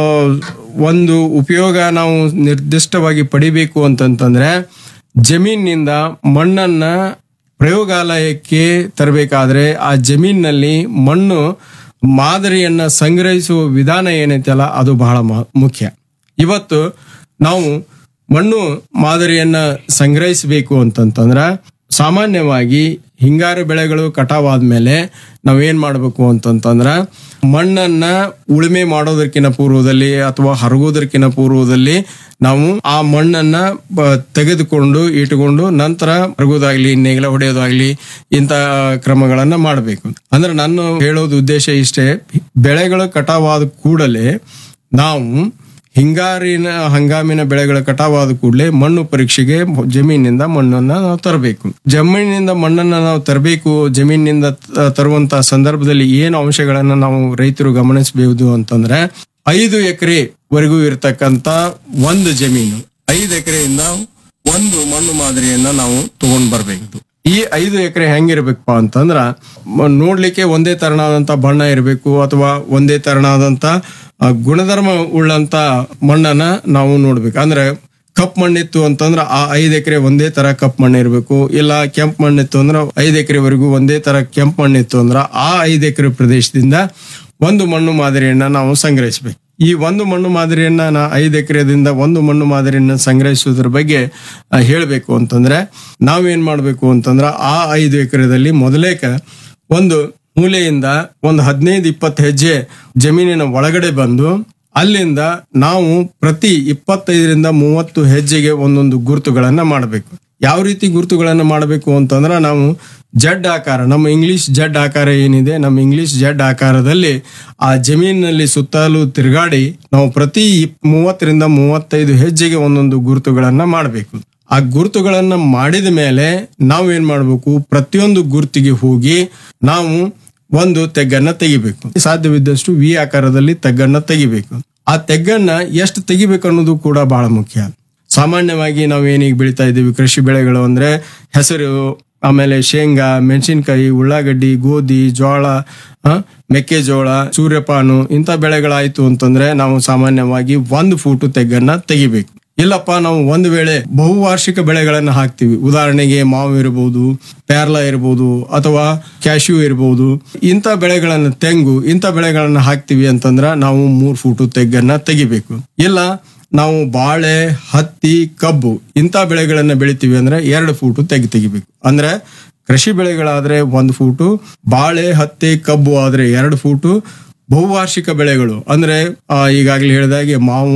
ಒಂದು ಉಪಯೋಗ ನಾವು ನಿರ್ದಿಷ್ಟವಾಗಿ ಪಡಿಬೇಕು ಅಂತಂತಂದ್ರೆ ಜಮೀನಿನಿಂದ ಮಣ್ಣನ್ನ ಪ್ರಯೋಗಾಲಯಕ್ಕೆ ತರಬೇಕಾದ್ರೆ ಆ ಜಮೀನಿನಲ್ಲಿ ಮಣ್ಣು ಮಾದರಿಯನ್ನ ಸಂಗ್ರಹಿಸುವ ವಿಧಾನ ಏನೈತಲ್ಲ ಅದು ಬಹಳ ಮ- ಮುಖ್ಯ ಇವತ್ತು ನಾವು ಮಣ್ಣು ಮಾದರಿಯನ್ನ ಸಂಗ್ರಹಿಸಬೇಕು ಅಂತಂತಂದ್ರ ಸಾಮಾನ್ಯವಾಗಿ ಹಿಂಗಾರು ಬೆಳೆಗಳು ಕಟಾವಾದ್ಮೇಲೆ ನಾವೇನ್ ಮಾಡಬೇಕು ಅಂತಂತಂದ್ರ ಮಣ್ಣನ್ನ ಉಳುಮೆ ಮಾಡೋದಕ್ಕಿಂತ ಪೂರ್ವದಲ್ಲಿ ಅಥವಾ ಹರಗೋದಕ್ಕಿಂತ ಪೂರ್ವದಲ್ಲಿ ನಾವು ಆ ಮಣ್ಣನ್ನ ಬ- ತೆಗೆದುಕೊಂಡು ಇಟ್ಟುಕೊಂಡು ನಂತರ ಹರಗೋದಾಗ್ಲಿ ನೇಗಿಲ ಹೊಡೆಯೋದಾಗ್ಲಿ ಇಂಥ ಕ್ರಮಗಳನ್ನ ಮಾಡಬೇಕು ಅಂದ್ರೆ ನಾನು ಹೇಳೋದು ಉದ್ದೇಶ ಇಷ್ಟೇ ಬೆಳೆಗಳು ಕಟಾವಾದ ಕೂಡಲೇ ನಾವು ಹಿಂಗಾರಿನ ಹಂಗಾಮಿನ ಬೆಳೆಗಳ ಕಟಾವಾದ ಕೂಡಲೇ ಮಣ್ಣು ಪರೀಕ್ಷೆಗೆ ಜಮೀನಿನಿಂದ ಮಣ್ಣನ್ನ ನಾವು ತರಬೇಕು ಜಮೀನಿನಿಂದ ಮಣ್ಣನ್ನ ನಾವು ತರಬೇಕು ಜಮೀನಿನಿಂದ ತ- ತರುವಂತ ಸಂದರ್ಭದಲ್ಲಿ ಏನು ಅಂಶಗಳನ್ನ ನಾವು ರೈತರು ಗಮನಿಸಬಹುದು ಅಂತಂದ್ರೆ ಐದು ಎಕರೆ ವರೆಗೂ ಇರತಕ್ಕಂತ ಒಂದು ಜಮೀನು ಐದು ಎಕರೆಯಿಂದ ಒಂದು ಮಣ್ಣು ಮಾದರಿಯನ್ನ ನಾವು ತಗೊಂಡ್ ಬರ್ಬೇಕು ಈ ಐದು ಎಕರೆ ಹೆಂಗಿರ್ಬೇಕಪ್ಪ ಅಂತಂದ್ರ ಮ- ನೋಡ್ಲಿಕ್ಕೆ ಒಂದೇ ತರನಾದಂತ ಬಣ್ಣ ಇರಬೇಕು ಅಥವಾ ಒಂದೇ ತರನಾದಂತ ಆ, ಗುಣಧರ್ಮ ಉಳ್ಳಂತ ಮಣ್ಣನ್ನ ನಾವು ನೋಡ್ಬೇಕು ಅಂದ್ರೆ ಕಪ್ ಮಣ್ಣಿತ್ತು ಅಂತಂದ್ರ ಆ ಐದ್ ಎಕರೆ ಒಂದೇ ತರ ಕಪ್ ಮಣ್ಣು ಇರಬೇಕು ಇಲ್ಲ ಕೆಂಪ್ ಮಣ್ಣಿತ್ತು ಅಂದ್ರೆ ಐದ್ ಎಕರೆವರೆಗೂ ಒಂದೇ ತರ ಕೆಂಪ್ ಮಣ್ಣಿತ್ತು ಅಂದ್ರ ಆ ಐದ್ ಎಕರೆ ಪ್ರದೇಶದಿಂದ ಒಂದು ಮಣ್ಣು ಮಾದರಿಯನ್ನ ನಾವು ಸಂಗ್ರಹಿಸಬೇಕು ಈ ಒಂದು ಮಣ್ಣು ಮಾದರಿಯನ್ನ ನಾ ಐದು ಎಕರೆದಿಂದ ಒಂದು ಮಣ್ಣು ಮಾದರಿಯನ್ನ ಸಂಗ್ರಹಿಸುವುದ್ರ ಬಗ್ಗೆ ಆ, ಹೇಳ್ಬೇಕು ಅಂತಂದ್ರೆ ನಾವೇನ್ ಮಾಡ್ಬೇಕು ಅಂತಂದ್ರ ಆ ಐದು ಎಕರೆದಲ್ಲಿ ಮೊದಲೇಕ ಒಂದು ಮೂಲೆಯಿಂದ ಒಂದು ಹದಿನೈದು ಇಪ್ಪತ್ತು ಹೆಜ್ಜೆ ಜಮೀನಿನ ಒಳಗಡೆ ಬಂದು ಅಲ್ಲಿಂದ ನಾವು ಪ್ರತಿ ಇಪ್ಪತ್ತೈದರಿಂದ ಮೂವತ್ತು ಹೆಜ್ಜೆಗೆ ಒಂದೊಂದು ಗುರುತುಗಳನ್ನ ಮಾಡಬೇಕು ಯಾವ ರೀತಿ ಗುರುತುಗಳನ್ನ ಮಾಡಬೇಕು ಅಂತಂದ್ರ ನಾವು ಜಡ್ ಆಕಾರ ನಮ್ಮ ಇಂಗ್ಲಿಷ್ ಜಡ್ ಆಕಾರ ಏನಿದೆ ನಮ್ಮ ಇಂಗ್ಲಿಷ್ ಜಡ್ ಆಕಾರದಲ್ಲಿ ಆ ಜಮೀನಿನಲ್ಲಿ ಸುತ್ತಲೂ ತಿರುಗಾಡಿ ನಾವು ಪ್ರತಿ ಇಪ್- ಮೂವತ್ತರಿಂದ ಮೂವತ್ತೈದು ಹೆಜ್ಜೆಗೆ ಒಂದೊಂದು ಗುರುತುಗಳನ್ನ ಮಾಡಬೇಕು ಆ ಗುರುತುಗಳನ್ನ ಮಾಡಿದ ಮೇಲೆ ನಾವು ಏನ್ ಮಾಡ್ಬೇಕು ಪ್ರತಿಯೊಂದು ಗುರುತಿಗೆ ಹೋಗಿ ನಾವು ಒಂದು ತೆಗ್ಗನ್ನ ತೆಗಿಬೇಕು ಸಾಧ್ಯವಿದ್ದಷ್ಟು ವಿ ಆಕಾರದಲ್ಲಿ ತೆಗ್ಗನ್ನ ತೆಗಿಬೇಕು ಆ ತೆಗ್ಗನ್ನ ಎಷ್ಟು ತೆಗಿಬೇಕು ಅನ್ನೋದು ಕೂಡ ಬಹಳ ಮುಖ್ಯ ಸಾಮಾನ್ಯವಾಗಿ ನಾವು ಏನೀಗ ಬೆಳಿತಾ ಇದ್ದೀವಿ ಕೃಷಿ ಬೆಳೆಗಳು ಅಂದ್ರೆ ಹೆಸರು ಆಮೇಲೆ ಶೇಂಗಾ ಮೆಣಸಿನಕಾಯಿ ಉಳ್ಳಾಗಡ್ಡಿ ಗೋಧಿ ಜೋಳ ಆ, ಮೆಕ್ಕೆಜೋಳ ಸೂರ್ಯಪಾನು ಇಂಥ ಬೆಳೆಗಳಾಯ್ತು ಅಂತಂದ್ರೆ ನಾವು ಸಾಮಾನ್ಯವಾಗಿ ಒಂದು ಫೂಟು ತೆಗ್ಗನ್ನ ತೆಗಿಬೇಕು ಇಲ್ಲಪ್ಪ ನಾವು ಒಂದು ವೇಳೆ ಬಹುವಾರ್ಷಿಕ ಬೆಳೆಗಳನ್ನ ಹಾಕ್ತಿವಿ ಉದಾಹರಣೆಗೆ ಮಾವು ಇರಬಹುದು ಪ್ಯಾರ್ಲ ಇರಬಹುದು ಅಥವಾ ಕ್ಯಾಶ್ಯೂ ಇರಬಹುದು ಇಂಥ ಬೆಳೆಗಳನ್ನ ತೆಂಗು ಇಂಥ ಬೆಳೆಗಳನ್ನ ಹಾಕ್ತಿವಿ ಅಂತಂದ್ರ ನಾವು ಮೂರ್ ಫೂಟು ತೆಗ್ಗನ್ನ ತೆಗಿಬೇಕು ಇಲ್ಲ ನಾವು ಬಾಳೆ ಹತ್ತಿ ಕಬ್ಬು ಇಂಥ ಬೆಳೆಗಳನ್ನ ಬೆಳಿತೀವಿ ಅಂದ್ರೆ ಎರಡು ಫೂಟು ತೆಗಿ ತೆಗಿಬೇಕು ಅಂದ್ರೆ ಕೃಷಿ ಬೆಳೆಗಳಾದ್ರೆ ಒಂದು ಫೂಟು ಬಾಳೆ ಹತ್ತಿ ಕಬ್ಬು ಆದ್ರೆ ಎರಡು ಫೂಟು ಬಹುವಾರ್ಷಿಕ ಬೆಳೆಗಳು ಅಂದ್ರೆ ಆ, ಈಗಾಗಲೇ ಹೇಳಿದಾಗೆ ಮಾವು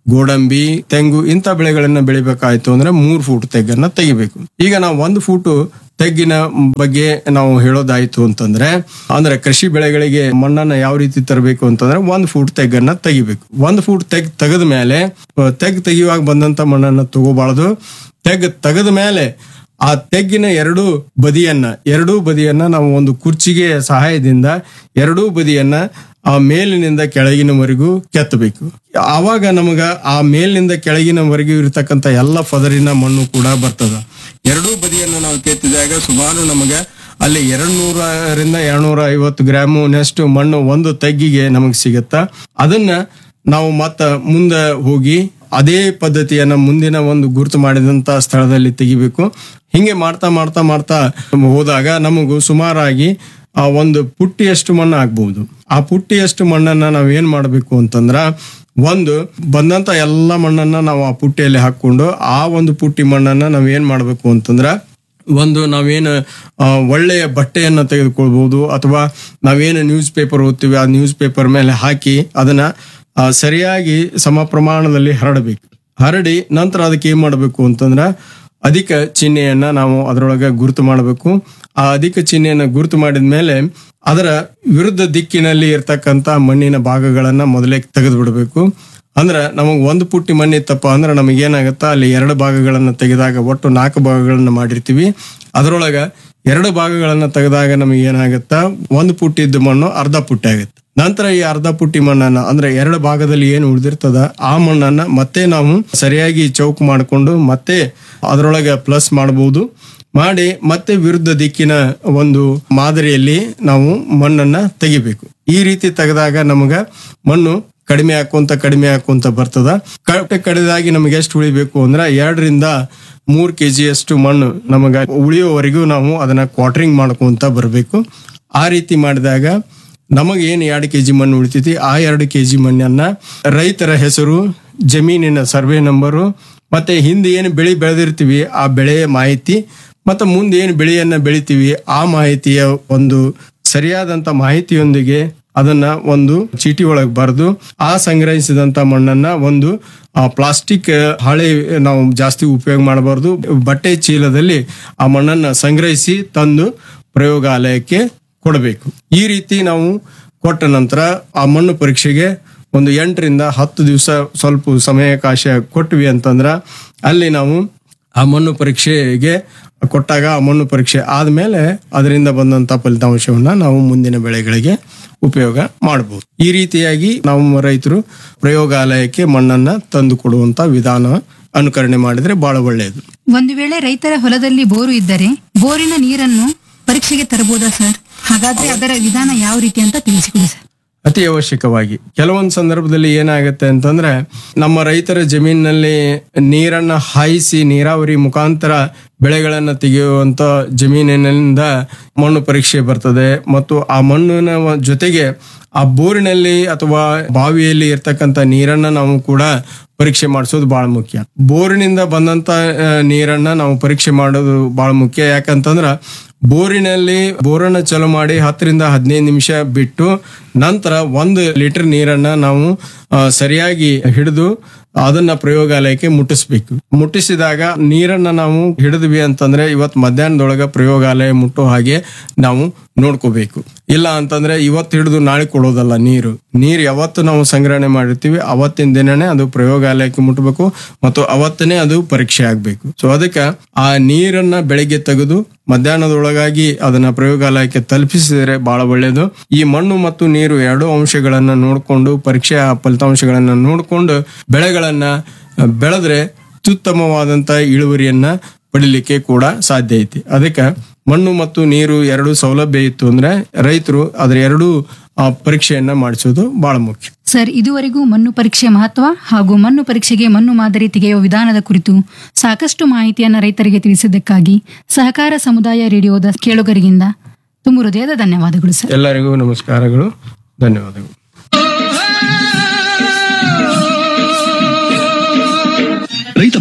ಗೋಡಂಬಿ ತೆಂಗು ಇಂಥ ಬೆಳೆಗಳನ್ನ ಬೆಳಿಬೇಕಾಯ್ತು ಅಂದ್ರೆ ಮೂರ್ ಫೂಟ್ ತೆಗ್ಗನ್ನ ತೆಗಿಬೇಕು ಈಗ ನಾವು ಒಂದು ಫೂಟು ತೆಗ್ಗಿನ ಬಗ್ಗೆ ನಾವು ಹೇಳೋದಾಯ್ತು ಅಂತಂದ್ರೆ ಅಂದ್ರೆ ಕೃಷಿ ಬೆಳೆಗಳಿಗೆ ಮಣ್ಣನ್ನ ಯಾವ ರೀತಿ ತರಬೇಕು ಅಂತಂದ್ರೆ ಒಂದ್ ಫೂಟ್ ತೆಗ್ಗನ್ನ ತೆಗಿಬೇಕು ಒಂದ್ ಫೂಟ್ ತೆಗ್ ತೆಗೆದ ಮೇಲೆ ಅಹ್, ತೆಗ್ ತೆಗಿಯುವಾಗ ಬಂದಂತ ಮಣ್ಣನ್ನ ತಗೋಬಾರ್ದು ತೆಗ್ ತೆಗೆದ ಮೇಲೆ ಆ ತೆಗ್ಗಿನ ಎರಡೂ ಬದಿಯನ್ನ ಎರಡೂ ಬದಿಯನ್ನ ನಾವು ಒಂದು ಕುರ್ಚಿಗೆ ಸಹಾಯದಿಂದ ಎರಡೂ ಬದಿಯನ್ನ ಆ ಮೇಲಿನಿಂದ ಕೆಳಗಿನವರೆಗೂ ಕೆತ್ತಬೇಕು ಆವಾಗ ನಮಗ ಆ ಮೇಲಿನಿಂದ ಕೆಳಗಿನವರೆಗೂ ಇರತಕ್ಕಂತ ಎಲ್ಲ ಪದರಿನ ಮಣ್ಣು ಕೂಡ ಬರ್ತದ ಎರಡೂ ಬದಿಯನ್ನ ನಾವು ಕೆತ್ತಿದಾಗ ಸುಮಾರು ನಮಗ ಅಲ್ಲಿ ಎರಡು ನೂರರಿಂದ ಎರಡ್ನೂರ ಐವತ್ತು ಗ್ರಾಮಿನಷ್ಟು ಮಣ್ಣು ಒಂದು ತೆಗ್ಗಿಗೆ ನಮಗೆ ಸಿಗತ್ತ ಅದನ್ನ ನಾವು ಮತ್ತ ಮುಂದೆ ಹೋಗಿ ಅದೇ ಪದ್ಧತಿಯನ್ನ ಮುಂದಿನ ಒಂದು ಗುರುತು ಮಾಡಿದಂತ ಸ್ಥಳದಲ್ಲಿ ತೆಗಿಬೇಕು ಹಿಂಗೆ ಮಾಡ್ತಾ ಮಾಡ್ತಾ ಮಾಡ್ತಾ ಹೋದಾಗ ನಮಗೂ ಸುಮಾರಾಗಿ ಆ ಒಂದು ಪುಟ್ಟಿಯಷ್ಟು ಮಣ್ಣು ಆಗ್ಬಹುದು ಆ ಪುಟ್ಟಿಯಷ್ಟು ಮಣ್ಣನ್ನ ನಾವ್ ಏನ್ ಮಾಡ್ಬೇಕು ಅಂತಂದ್ರ ಒಂದು ಬಂದಂತ ಎಲ್ಲ ಮಣ್ಣನ್ನ ನಾವು ಆ ಪುಟ್ಟಿಯಲ್ಲಿ ಹಾಕೊಂಡು ಆ ಒಂದು ಪುಟ್ಟಿ ಮಣ್ಣನ್ನ ನಾವ್ ಏನ್ ಮಾಡ್ಬೇಕು ಅಂತಂದ್ರ ಒಂದು ನಾವೇನು ಆ, ಒಳ್ಳೆಯ ಬಟ್ಟೆಯನ್ನ ತೆಗೆದುಕೊಳ್ಬಹುದು ಅಥವಾ ನಾವೇನು ನ್ಯೂಸ್ ಪೇಪರ್ ಓದ್ತೀವಿ ಆ ನ್ಯೂಸ್ ಪೇಪರ್ ಮೇಲೆ ಹಾಕಿ ಅದನ್ನ ಆ, ಸರಿಯಾಗಿ ಸಮ ಪ್ರಮಾಣದಲ್ಲಿ ಹರಡಬೇಕು ಹರಡಿ ನಂತರ ಅದಕ್ಕೆ ಏನ್ ಮಾಡಬೇಕು ಅಂತಂದ್ರ ಅಧಿಕ ಚಿಹ್ನೆಯನ್ನ ನಾವು ಅದರೊಳಗೆ ಗುರುತು ಮಾಡಬೇಕು ಆ ಅಧಿಕ ಚಿಹ್ನೆಯನ್ನ ಗುರುತು ಮಾಡಿದ ಮೇಲೆ ಅದರ ವಿರುದ್ಧ ದಿಕ್ಕಿನಲ್ಲಿ ಇರ್ತಕ್ಕಂತ ಮಣ್ಣಿನ ಭಾಗಗಳನ್ನ ಮೊದಲೇ ತೆಗೆದು ಬಿಡಬೇಕು ಅಂದ್ರ ನಮಗ್ ಒಂದು ಪುಟ್ಟಿ ಮಣ್ಣಿತ್ತಪ್ಪ ಅಂದ್ರೆ ನಮಗೆ ಏನಾಗತ್ತಾ ಅಲ್ಲಿ ಎರಡು ಭಾಗಗಳನ್ನ ತೆಗೆದಾಗ ಒಟ್ಟು ನಾಲ್ಕು ಭಾಗಗಳನ್ನ ಮಾಡಿರ್ತೀವಿ ಅದರೊಳಗ ಎರಡು ಭಾಗಗಳನ್ನ ತೆಗೆದಾಗ ನಮಗೆ ಏನಾಗತ್ತಾ ಒಂದು ಪುಟ್ಟಿ ಇದ್ದ ಮಣ್ಣು ಅರ್ಧ ಪುಟ್ಟಿ ಆಗುತ್ತೆ ನಂತರ ಈ ಅರ್ಧ ಪುಟ್ಟಿ ಮಣ್ಣನ್ನ ಅಂದ್ರೆ ಎರಡು ಭಾಗದಲ್ಲಿ ಏನು ಉಳಿದಿರ್ತದ ಆ ಮಣ್ಣನ್ನ ಮತ್ತೆ ನಾವು ಸರಿಯಾಗಿ ಚೌಕ್ ಮಾಡಿಕೊಂಡು ಮತ್ತೆ ಅದರೊಳಗೆ ಪ್ಲಸ್ ಮಾಡಬಹುದು ಮಾಡಿ ಮತ್ತೆ ವಿರುದ್ಧ ದಿಕ್ಕಿನ ಒಂದು ಮಾದರಿಯಲ್ಲಿ ನಾವು ಮಣ್ಣನ್ನ ತೆಗಿಬೇಕು ಈ ರೀತಿ ತೆಗೆದಾಗ ನಮಗ ಮಣ್ಣು ಕಡಿಮೆ ಹಾಕೊಂತ ಕಡಿಮೆ ಹಾಕೊಂತ ಬರ್ತದ ಕಟ್ಟೆ ಕಡಿದಾಗಿ ನಮಗೆ ಎಷ್ಟು ಉಳಿಬೇಕು ಅಂದ್ರೆ ಎರಡರಿಂದ ಮೂರ್ ಕೆಜಿ ಅಷ್ಟು ಮಣ್ಣು ನಮಗ ಉಳಿಯೋವರೆಗೂ ನಾವು ಅದನ್ನ ಕ್ವಾಟ್ರಿಂಗ್ ಮಾಡ್ಕೊಂತ ಬರಬೇಕು ಆ ರೀತಿ ಮಾಡಿದಾಗ ನಮಗೆ ಏನು ಎರಡು ಕೆಜಿ ಮಣ್ಣು ಉಳಿತೈತಿ ಆ ಎರಡು ಕೆಜಿ ಮಣ್ಣನ್ನ ರೈತರ ಹೆಸರು ಜಮೀನಿನ ಸರ್ವೆ ನಂಬರು ಮತ್ತೆ ಹಿಂದೆ ಏನು ಬೆಳೆ ಬೆಳೆದಿರ್ತೀವಿ ಆ ಬೆಳೆಯ ಮಾಹಿತಿ ಮತ್ತೆ ಮುಂದೆ ಏನು ಬೆಳೆಯನ್ನ ಬೆಳಿತೀವಿ ಆ ಮಾಹಿತಿಯ ಒಂದು ಸರಿಯಾದಂತ ಮಾಹಿತಿಯೊಂದಿಗೆ ಅದನ್ನ ಒಂದು ಚೀಟಿ ಒಳಗೆ ಬರೆದು ಆ ಸಂಗ್ರಹಿಸಿದಂತ ಮಣ್ಣನ್ನ ಒಂದು ಪ್ಲಾಸ್ಟಿಕ್ ಹಾಳೆ ನಾವು ಜಾಸ್ತಿ ಉಪಯೋಗ ಮಾಡಬಾರ್ದು ಬಟ್ಟೆ ಚೀಲದಲ್ಲಿ ಆ ಮಣ್ಣನ್ನ ಸಂಗ್ರಹಿಸಿ ತಂದು ಪ್ರಯೋಗಾಲಯಕ್ಕೆ ಕೊಡಬೇಕು ಈ ರೀತಿ ನಾವು ಕೊಟ್ಟ ನಂತರ ಆ ಮಣ್ಣು ಪರೀಕ್ಷೆಗೆ ಒಂದು ಎಂಟರಿಂದ ಹತ್ತು ದಿವಸ ಸ್ವಲ್ಪ ಸಮಯಾವಕಾಶ ಕೊಟ್ವಿ ಅಂತಂದ್ರ ಅಲ್ಲಿ ನಾವು ಆ ಮಣ್ಣು ಪರೀಕ್ಷೆಗೆ ಕೊಟ್ಟಾಗ ಆ ಮಣ್ಣು ಪರೀಕ್ಷೆ ಆದ್ಮೇಲೆ ಅದರಿಂದ ಬಂದಂತ ಫಲಿತಾಂಶವನ್ನ ನಾವು ಮುಂದಿನ ಬೆಳೆಗಳಿಗೆ ಉಪಯೋಗ ಮಾಡಬಹುದು ಈ ರೀತಿಯಾಗಿ ನಾವು ರೈತರು ಪ್ರಯೋಗಾಲಯಕ್ಕೆ ಮಣ್ಣನ್ನ ತಂದು ಕೊಡುವಂತ ವಿಧಾನ ಅನುಕರಣೆ ಮಾಡಿದ್ರೆ ಬಹಳ ಒಳ್ಳೆಯದು ಒಂದು ವೇಳೆ ರೈತರ ಹೊಲದಲ್ಲಿ ಬೋರು ಇದ್ದರೆ ಬೋರಿನ ನೀರನ್ನು ಪರೀಕ್ಷೆಗೆ ತರಬಹುದಾ ಸರ್ ಹಾಗಾದ್ರೆ ಅದರ ವಿಧಾನ ಯಾವ ರೀತಿ ಅಂತ ತಿಳಿಸಿಕೊಡಿ ಸರ್ ಅತಿ ಅವಶ್ಯಕವಾಗಿ ಕೆಲವೊಂದು ಸಂದರ್ಭದಲ್ಲಿ ಏನಾಗುತ್ತೆ ಅಂತಂದ್ರೆ ನಮ್ಮ ರೈತರ ಜಮೀನಿನಲ್ಲಿ ನೀರನ್ನ ಹಾಯಿಸಿ ನೀರಾವರಿ ಮುಖಾಂತರ ಬೆಳೆಗಳನ್ನ ತೆಗೆಯುವಂತ ಜಮೀನಿನಿಂದ ಮಣ್ಣು ಪರೀಕ್ಷೆ ಬರ್ತದೆ ಮತ್ತು ಆ ಮಣ್ಣಿನ ವ- ಜೊತೆಗೆ ಆ ಬೋರಿನಲ್ಲಿ ಅಥವಾ ಬಾವಿಯಲ್ಲಿ ಇರ್ತಕ್ಕಂಥ ನೀರನ್ನ ನಾವು ಕೂಡ ಪರೀಕ್ಷೆ ಮಾಡಿಸೋದು ಬಹಳ ಮುಖ್ಯ ಬೋರಿನಿಂದ ಬಂದಂತ ಆ, ನೀರನ್ನ ನಾವು ಪರೀಕ್ಷೆ ಮಾಡೋದು ಬಹಳ ಮುಖ್ಯ ಯಾಕಂತಂದ್ರ ಬೋರಿನಲ್ಲಿ ಬೋರನ್ನ ಚಲೋ ಮಾಡಿ ಹತ್ತರಿಂದ ಹದಿನೈದು ನಿಮಿಷ ಬಿಟ್ಟು ನಂತರ ಒಂದು ಲೀಟರ್ ನೀರನ್ನ ನಾವು ಆ, ಸರಿಯಾಗಿ ಹಿಡಿದು ಅದನ್ನ ಪ್ರಯೋಗಾಲಯಕ್ಕೆ ಮುಟ್ಟಿಸ್ಬೇಕು ಮುಟ್ಟಿಸಿದಾಗ ನೀರನ್ನ ನಾವು ಹಿಡಿದ್ವಿ ಅಂತಂದ್ರೆ ಇವತ್ ಮಧ್ಯಾಹ್ನದೊಳಗ ಪ್ರಯೋಗಾಲಯ ಮುಟ್ಟೋ ಹಾಗೆ ನಾವು ನೋಡ್ಕೋಬೇಕು ಇಲ್ಲ ಅಂತಂದ್ರೆ ಇವತ್ತು ಹಿಡಿದು ನಾಳೆ ಕೊಡೋದಲ್ಲ ನೀರು ನೀರು ಯಾವತ್ತು ನಾವು ಸಂಗ್ರಹಣೆ ಮಾಡಿರ್ತೀವಿ ಅವತ್ತಿನ ದಿನನೇ ಅದು ಪ್ರಯೋಗಾಲಯಕ್ಕೆ ಮುಟ್ಟಬೇಕು ಮತ್ತು ಅವತ್ತನೇ ಅದು ಪರೀಕ್ಷೆ ಆಗ್ಬೇಕು ಸೊ ಅದಕ್ಕೆ ಆ ನೀರನ್ನ ಬೆಳಿಗ್ಗೆ ತೆಗೆದು ಮಧ್ಯಾಹ್ನದೊಳಗಾಗಿ ಅದನ್ನ ಪ್ರಯೋಗಾಲಯಕ್ಕೆ ತಲುಪಿಸಿದರೆ ಬಹಳ ಒಳ್ಳೆಯದು ಈ ಮಣ್ಣು ಮತ್ತು ನೀರು ಎರಡೂ ಅಂಶಗಳನ್ನ ನೋಡಿಕೊಂಡು ಪರೀಕ್ಷೆಯ ಫಲಿತಾಂಶಗಳನ್ನ ನೋಡಿಕೊಂಡು ಬೆಳೆಗಳನ್ನ ಬೆಳೆದ್ರೆ ಅತ್ಯುತ್ತಮವಾದಂತ ಇಳುವರಿಯನ್ನ ಪಡಿಲಿಕ್ಕೆ ಕೂಡ ಸಾಧ್ಯ ಐತಿ ಅದಕ್ಕೆ ಮಣ್ಣು ಮತ್ತು ನೀರು ಎರಡು ಸೌಲಭ್ಯ ಇತ್ತು ಅಂದ್ರೆ ರೈತರು ಅದರ ಎರಡೂ ಆ, ಪರೀಕ್ಷೆಯನ್ನ ಮಾಡಿಸೋದು ಬಹಳ ಮುಖ್ಯ ಸರ್ ಇದುವರೆಗೂ ಮಣ್ಣು ಪರೀಕ್ಷೆ ಮಹತ್ವ ಹಾಗೂ ಮಣ್ಣು ಪರೀಕ್ಷೆಗೆ ಮಣ್ಣು ಮಾದರಿ ತೆಗೆಯುವ ವಿಧಾನದ ಕುರಿತು ಸಾಕಷ್ಟು ಮಾಹಿತಿಯನ್ನು ರೈತರಿಗೆ ತಿಳಿಸಿದ್ದಕ್ಕಾಗಿ ಸಹಕಾರ ಸಮುದಾಯ ರೇಡಿಯೋದ ಕೇಳುಗರಿಗಿಂದ ತುಂಬ ಹೃದಯದ ಧನ್ಯವಾದಗಳು ಸರ್ ಎಲ್ಲರಿಗೂ ನಮಸ್ಕಾರಗಳು ಧನ್ಯವಾದಗಳು ರೈತ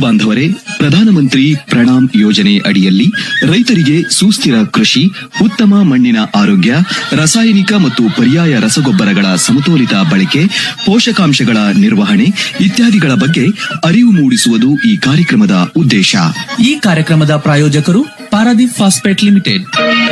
ಬಾಂಧವರೇ ಪ್ರಧಾನಮಂತ್ರಿ ಪ್ರಣಾಮ್ ಯೋಜನೆ ಅಡಿಯಲ್ಲಿ ರೈತರಿಗೆ ಸುಸ್ಥಿರ ಕೃಷಿ ಉತ್ತಮ ಮಣ್ಣಿನ ಆರೋಗ್ಯ ರಾಸಾಯನಿಕ ಮತ್ತು ಪರ್ಯಾಯ ರಸಗೊಬ್ಬರಗಳ ಸಮತೋಲಿತ ಬಳಕೆ ಪೋಷಕಾಂಶಗಳ ನಿರ್ವಹಣೆ ಇತ್ಯಾದಿಗಳ ಬಗ್ಗೆ ಅರಿವು ಮೂಡಿಸುವುದು ಈ ಕಾರ್ಯಕ್ರಮದ ಉದ್ದೇಶ ಈ ಕಾರ್ಯಕ್ರಮದ ಪ್ರಾಯೋಜಕರು ಪಾರಾದೀಪ್ ಫಾಸ್ಪೇಟ್ ಲಿಮಿಟೆಡ್